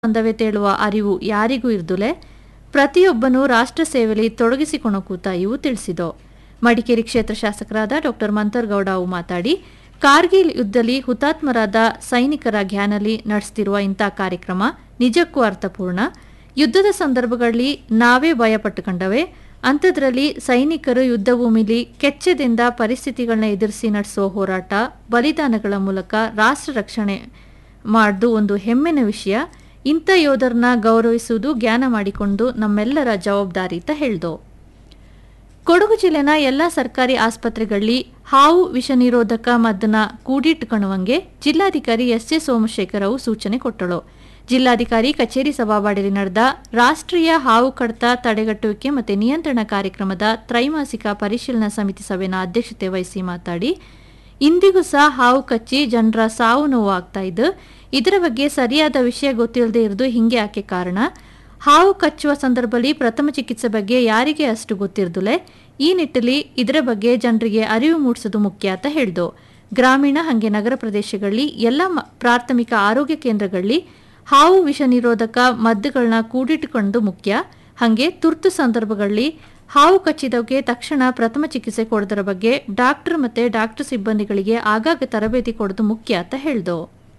ಬಂದವೆ ತೇಳುವ ಅರಿವು ಯಾರಿಗೂ ಇರ್ದುಲೆ ಪ್ರತಿಯೊಬ್ಬನೂ ರಾಷ್ಟ್ರ ಸೇವೆಯಲ್ಲಿ ತೊಡಗಿಸಿಕೊಣಕೂತ ಇವು ತಿಳಿಸಿದೋ ಮಡಿಕೇರಿ ಕ್ಷೇತ್ರ ಶಾಸಕರಾದ ಡಾಕ್ಟರ್ ಮಂತರ್ಗೌಡ ಅವು ಮಾತಾಡಿ ಕಾರ್ಗಿಲ್ ಯುದ್ಧದಲ್ಲಿ ಹುತಾತ್ಮರಾದ ಸೈನಿಕರ ಜ್ಞಾನಲಿ ನಡೆಸ್ತಿರುವ ಇಂಥ ಕಾರ್ಯಕ್ರಮ ನಿಜಕ್ಕೂ ಅರ್ಥಪೂರ್ಣ ಯುದ್ಧದ ಸಂದರ್ಭಗಳಲ್ಲಿ ನಾವೇ ಭಯ ಪಟ್ಟುಕೊಂಡವೆ ಅಂಥದ್ರಲ್ಲಿ ಸೈನಿಕರು ಯುದ್ಧ ಭೂಮಿಲಿ ಕೆಚ್ಚದಿಂದ ಪರಿಸ್ಥಿತಿಗಳನ್ನ ಎದುರಿಸಿ ನಡೆಸೋ ಹೋರಾಟ ಬಲಿದಾನಗಳ ಮೂಲಕ ರಾಷ್ಟ್ರ ರಕ್ಷಣೆ ಮಾಡ್ದು ಒಂದು ಹೆಮ್ಮೆನ ವಿಷಯ ಇಂಥ ಯೋಧರನ್ನ ಗೌರವಿಸುವುದು ಜ್ಞಾನ ಮಾಡಿಕೊಂಡು ನಮ್ಮೆಲ್ಲರ ಜವಾಬ್ದಾರಿ ಅಂತ ಹೇಳ್ದು ಕೊಡಗು ಜಿಲ್ಲೆನ ಎಲ್ಲ ಸರ್ಕಾರಿ ಆಸ್ಪತ್ರೆಗಳಲ್ಲಿ ಹಾವು ವಿಷ ನಿರೋಧಕ ಮದ್ದನ್ನ ಕೂಡಿಟ್ಟುಕೊಳ್ಳುವಂಗೆ ಜಿಲ್ಲಾಧಿಕಾರಿ ಎಸ್ ಜೆ ಸೋಮಶೇಖರ್ ಅವು ಸೂಚನೆ ಕೊಟ್ಟಳು ಜಿಲ್ಲಾಧಿಕಾರಿ ಕಚೇರಿ ಸಭಾವಾಡಿಯಲ್ಲಿ ನಡೆದ ರಾಷ್ಟ್ರೀಯ ಹಾವು ಕಡತ ತಡೆಗಟ್ಟುವಿಕೆ ಮತ್ತು ನಿಯಂತ್ರಣ ಕಾರ್ಯಕ್ರಮದ ತ್ರೈಮಾಸಿಕ ಪರಿಶೀಲನಾ ಸಮಿತಿ ಸಭೆನ ಅಧ್ಯಕ್ಷತೆ ವಹಿಸಿ ಮಾತಾಡಿ ಇಂದಿಗೂ ಸಹ ಹಾವು ಕಚ್ಚಿ ಜನರ ಸಾವು ನೋವು ಆಗ್ತಾ ಇದ್ದು ಇದರ ಬಗ್ಗೆ ಸರಿಯಾದ ವಿಷಯ ಗೊತ್ತಿಲ್ಲದೆ ಇರೋದು ಹಿಂಗೆ ಯಾಕೆ ಕಾರಣ ಹಾವು ಕಚ್ಚುವ ಸಂದರ್ಭದಲ್ಲಿ ಪ್ರಥಮ ಚಿಕಿತ್ಸೆ ಬಗ್ಗೆ ಯಾರಿಗೆ ಅಷ್ಟು ಗೊತ್ತಿರ್ದುಲೆ ಈ ನಿಟ್ಟಲ್ಲಿ ಇದರ ಬಗ್ಗೆ ಜನರಿಗೆ ಅರಿವು ಮೂಡಿಸೋದು ಮುಖ್ಯ ಅಂತ ಹೇಳ್ದು ಗ್ರಾಮೀಣ ಹಾಗೆ ನಗರ ಪ್ರದೇಶಗಳಲ್ಲಿ ಎಲ್ಲ ಮ- ಪ್ರಾಥಮಿಕ ಆರೋಗ್ಯ ಕೇಂದ್ರಗಳಲ್ಲಿ ಹಾವು ವಿಷ ನಿರೋಧಕ ಮದ್ದುಗಳನ್ನ ಕೂಡಿಟ್ಟುಕೊಂಡು ಮುಖ್ಯ ಹಾಗೆ ತುರ್ತು ಸಂದರ್ಭಗಳಲ್ಲಿ ಹಾವು ಕಚ್ಚಿದವಕ್ಕೆ ತಕ್ಷಣ ಪ್ರಥಮ ಚಿಕಿತ್ಸೆ ಕೊಡೋದರ ಬಗ್ಗೆ ಡಾಕ್ಟರ್ ಮತ್ತೆ ಡಾಕ್ಟರ್ ಸಿಬ್ಬಂದಿಗಳಿಗೆ ಆಗಾಗ ತರಬೇತಿ ಕೊಡೋದು ಮುಖ್ಯ ಅಂತ ಹೇಳ್ದು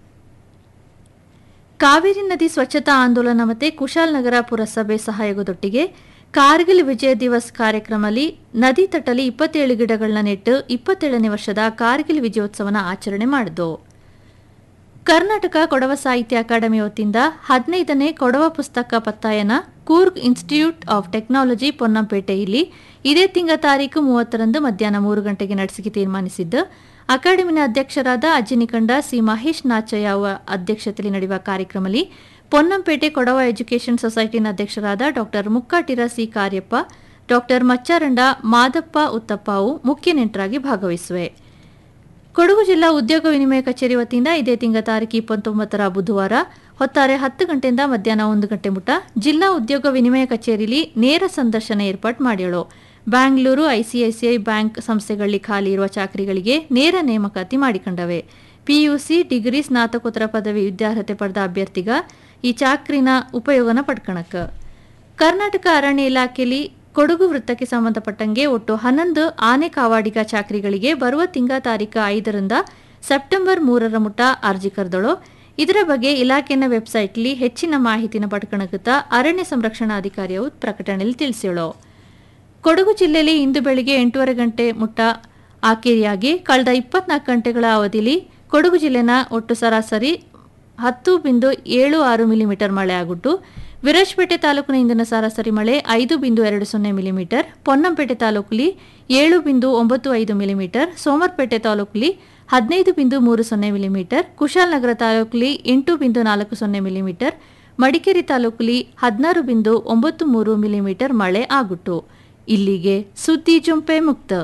ಕಾವೇರಿ ನದಿ ಸ್ವಚ್ಛತಾ ಆಂದೋಲನ ಮತ್ತೆ ಕುಶಾಲನಗರ ಪುರಸಭೆ ಸಹಯೋಗದೊಟ್ಟಿಗೆ ಕಾರ್ಗಿಲ್ ವಿಜಯ ದಿವಸ್ ಕಾರ್ಯಕ್ರಮದಲ್ಲಿ ನದಿ ತಟ್ಟಲ್ಲಿ ಇಪ್ಪತ್ತೇಳು ಗಿಡಗಳನ್ನ ನೆಟ್ಟು ಇಪ್ಪತ್ತೇಳನೇ ವರ್ಷದ ಕಾರ್ಗಿಲ್ ವಿಜಯೋತ್ಸವನ ಆಚರಣೆ ಮಾಡಿದ್ದು ಕರ್ನಾಟಕ ಕೊಡವ ಸಾಹಿತ್ಯ ಅಕಾಡೆಮಿ ವತಿಯಿಂದ ಹದಿನೈದನೇ ಕೊಡವ ಪುಸ್ತಕ ಪತ್ತಾಯನ Coorg institute of technology Ponnampet ಇಲ್ಲಿ ಇದೇ ತಿಂಗ ತಾರೀಕು ಮೂವತ್ತರಂದು ಮಧ್ಯಾಹ್ನ ಮೂರು ಗಂಟೆಗೆ ನಡೆಸಿಕೆ ತೀರ್ಮಾನಿಸಿದ್ದು ಅಕಾಡೆಮಿನ ಅಧ್ಯಕ್ಷರಾದ ಅಜ್ಜಿನಿಕಂಡ ಸಿ ಮಹೇಶ್ ನಾಚಯ್ಯ ಅವರ ಅಧ್ಯಕ್ಷತೆಯಲ್ಲಿ ನಡೆಯುವ ಕಾರ್ಯಕ್ರಮದಲ್ಲಿ ಪೊನ್ನಂಪೇಟೆ ಕೊಡವ ಎಜುಕೇಷನ್ ಸೊಸೈಟಿನ ಅಧ್ಯಕ್ಷರಾದ doctor Mukkatira C Kariappa doctor Machcharanda Madappa Uthappa ಅವು ಮುಖ್ಯ ನೆಂಟರಾಗಿ ಭಾಗವಹಿಸುವೆ ಕೊಡಗು ಜಿಲ್ಲಾ ಉದ್ಯೋಗ ವಿನಿಮಯ ಕಚೇರಿ ವತಿಯಿಂದ ಇದೇ ತಿಂಗಳ ತಾರೀಕು ಇಪ್ಪತ್ತೊಂಬತ್ತರ ಬುಧವಾರ ಹೊತ್ತಾರೆ ಹತ್ತು ಗಂಟೆಯಿಂದ ಮಧ್ಯಾಹ್ನ ಒಂದು ಗಂಟೆ ಮುಟ ಜಿಲ್ಲಾ ಉದ್ಯೋಗ ವಿನಿಮಯ ಕಚೇರಿಲಿ ನೇರ ಸಂದರ್ಶನ ಏರ್ಪಾಡು ಮಾಡ್ಯಳು ಬ್ಯಾಂಗ್ಳೂರು ಐಸಿಐಸಿಐ ಬ್ಯಾಂಕ್ ಸಂಸ್ಥೆಗಳಲ್ಲಿ ಖಾಲಿ ಇರುವ ಚಾಕರಿಗಳಿಗೆ ನೇರ ನೇಮಕಾತಿ ಮಾಡಿಕೊಂಡವೆ ಪಿಯುಸಿ ಡಿಗ್ರಿ ಸ್ನಾತಕೋತ್ತರ ಪದವಿ ವಿದ್ಯಾರ್ಹತೆ ಪಡೆದ ಅಭ್ಯರ್ಥಿಗ ಈ ಚಾಕ್ರಿನ ಉಪಯೋಗನ ಪಡ್ಕಣಕ ಕರ್ನಾಟಕ ಅರಣ್ಯ ಇಲಾಖೆಯಲ್ಲಿ ಕೊಡಗು ವೃತ್ತಕ್ಕೆ ಸಂಬಂಧಪಟ್ಟಂಗೆ ಒಟ್ಟು ಹನ್ನೊಂದು ಆನೆ ಕಾವಾಡಿಗ ಚಾಕರಿಗಳಿಗೆ ಬರುವ ತಿಂಗ ತಾರೀಕು ಐದರಿಂದ ಸೆಪ್ಟೆಂಬರ್ ಮೂರರ ಮುಟ ಅರ್ಜಿ ಕರೆದಳು ಇದರ ಬಗ್ಗೆ ಇಲಾಖೆನ ವೆಬ್ಸೈಟ್ಲಿ ಹೆಚ್ಚಿನ ಮಾಹಿತಿನ ಪಡ್ಕಣಕುತ್ತ ಅರಣ್ಯ ಸಂರಕ್ಷಣಾಧಿಕಾರಿಯು ಪ್ರಕಟಣೆಯಲ್ಲಿ ತಿಳಿಸಿಳು ಕೊಡಗು ಜಿಲ್ಲೆಯಲ್ಲಿ ಇಂದು ಬೆಳಿಗ್ಗೆ ಎಂಟೂವರೆ ಗಂಟೆ ಮುಟ್ಟ ಆಕೇರಿಯಾಗಿ ಕಳೆದ ಇಪ್ಪತ್ನಾಲ್ಕು ಗಂಟೆಗಳ ಅವಧಿಯಲ್ಲಿ ಕೊಡಗು ಜಿಲ್ಲೆನ ಒಟ್ಟು ಸರಾಸರಿ ಹತ್ತು ಬಿಂದು ಏಳು ಆರು ಮಿಲಿಮೀಟರ್ ಮಳೆ ಆಗಿದ್ದು ವಿರಾಜಪೇಟೆ ತಾಲೂಕಿನ ಇಂದಿನ ಸರಾಸರಿ ಮಳೆ ಐದು ಬಿಂದು ಎರಡು ಸೊನ್ನೆ ಮಿಲಿಮೀಟರ್ ಪೊನ್ನಂಪೇಟೆ ತಾಲೂಕಲ್ಲಿ ಏಳು ಬಿಂದು ಒಂಬತ್ತು ಐದು ಮಿಲಿಮೀಟರ್ ಸೋಮರ್ಪೇಟೆ ತಾಲೂಕಲ್ಲಿ ಹದಿನೈದು ಬಿಂದು ಮೂರು ಸೊನ್ನೆ ಮಿಲಿಮೀಟರ್ ಕುಶಾಲನಗರ ತಾಲೂಕಲ್ಲಿ ಎಂಟು ಬಿಂದು ನಾಲ್ಕು ಸೊನ್ನೆ ಮಿಲಿಮೀಟರ್ ಮಡಿಕೇರಿ ತಾಲೂಕಲ್ಲಿ ಹದಿನಾರು ಬಿಂದು ಒಂಬತ್ತು ಮೂರು ಮಿಲಿಮೀಟರ್ ಮಳೆ ಆಗುಟ್ಟು ಇಲ್ಲಿಗೆ ಸುದ್ದಿ ಜುಂಪೆ ಮುಕ್ತ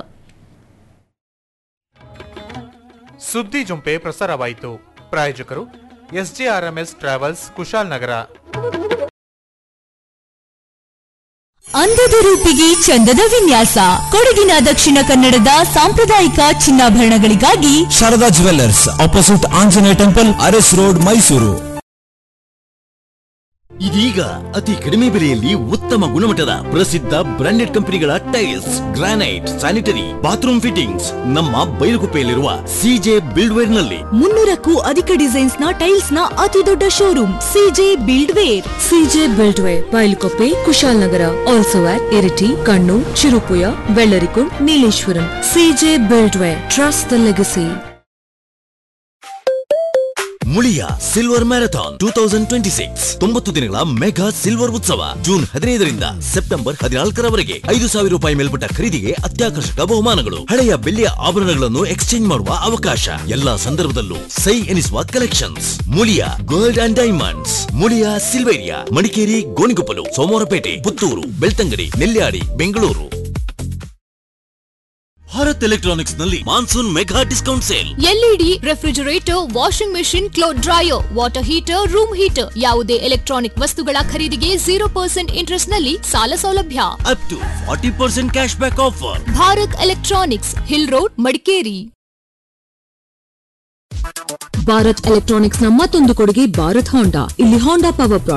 ಸುದ್ದಿ ಜುಂಪೆ ಪ್ರಸಾರವಾಯಿತು ಪ್ರಾಯೋಜಕರು ಎಸ್ಜೆಆರ್ಎಂಎಸ್ ಟ್ರಾವೆಲ್ಸ್ ಕುಶಾಲ್ನಗರ ಅಂದದ ರೂಪಿಗೆ ಚಂದದ ವಿನ್ಯಾಸ ಕೊಡಗಿನ ದಕ್ಷಿಣ ಕನ್ನಡದ ಸಾಂಪ್ರದಾಯಿಕ ಚಿನ್ನಾಭರಣಗಳಿಗಾಗಿ Sharada jewellers opposite Anjaneya temple Aras road Mysuru ಇದೀಗ ಅತಿ ಕಡಿಮೆ ಬೆಲೆಯಲ್ಲಿ ಉತ್ತಮ ಗುಣಮಟ್ಟದ ಪ್ರಸಿದ್ಧ ಬ್ರಾಂಡೆಡ್ ಕಂಪನಿಗಳ tiles granite sanitary bathroom fittings ನಮ್ಮ ಬೈಲುಗುಪ್ಪೆಯಲ್ಲಿರುವ ಸಿಜೆ ಬಿಲ್ಡ್ವೇರ್ ನಲ್ಲಿ ಮುನ್ನೂರಕ್ಕೂ ಅಧಿಕ ಡಿಸೈನ್ಸ್ ನ ಟೈಲ್ಸ್ ನ ಅತಿ ದೊಡ್ಡ showroom CJ buildware CJ buildware Bylakuppe Kushalnagar also at Iritty Kannur Cherupuzha Bellarikund Nileshwaram CJ buildware trust the legacy Muliya silver marathon two thousand twenty six ತೊಂಬತ್ತು ದಿನಗಳ ಮೆಗಾ ಸಿಲ್ವರ್ ಉತ್ಸವ ಜೂನ್ ಹದಿನೈದರಿಂದ ಸೆಪ್ಟೆಂಬರ್ ಹದಿನಾಲ್ಕರವರೆಗೆ ಐದು ಸಾವಿರ ರೂಪಾಯಿ ಮೇಲ್ಪಟ್ಟ ಖರೀದಿಗೆ ಅತ್ಯಾಕರ್ಷಕ ಬಹುಮಾನಗಳು ಹಳೆಯ ಬೆಳ್ಳಿಯ ಆಭರಣಗಳನ್ನು ಎಕ್ಸ್ಚೇಂಜ್ ಮಾಡುವ ಅವಕಾಶ ಎಲ್ಲಾ ಸಂದರ್ಭದಲ್ಲೂ ಸೈ ಎನಿಸುವ collections Muliya gold and diamonds Muliya Silveria Madikeri Gonikoppal Somwarpet Puttur Belthangady Nelyadi Bengaluru Bharat electronics ನಲ್ಲಿ monsoon mega discount sale LED refrigerator washing machine cloth dryer water heater room heater ಯಾವುದೇ ಎಲೆಕ್ಟ್ರಾನಿಕ್ ವಸ್ತುಗಳ ಖರೀದಿಗೆ ಜೀರೋ ಪರ್ಸೆಂಟ್ ಇಂಟ್ರೆಸ್ಟ್ ನಲ್ಲಿ ಸಾಲ ಸೌಲಭ್ಯ up to forty percent cash back offer Bharat electronics hill road Madikeri Bharat electronics ನ ಮತ್ತೊಂದು ಕೊಡುಗೆ ಭಾರತ್ ಹೋಂಡಾ ಇಲ್ಲಿ ಹೋಂಡಾ ಪವರ್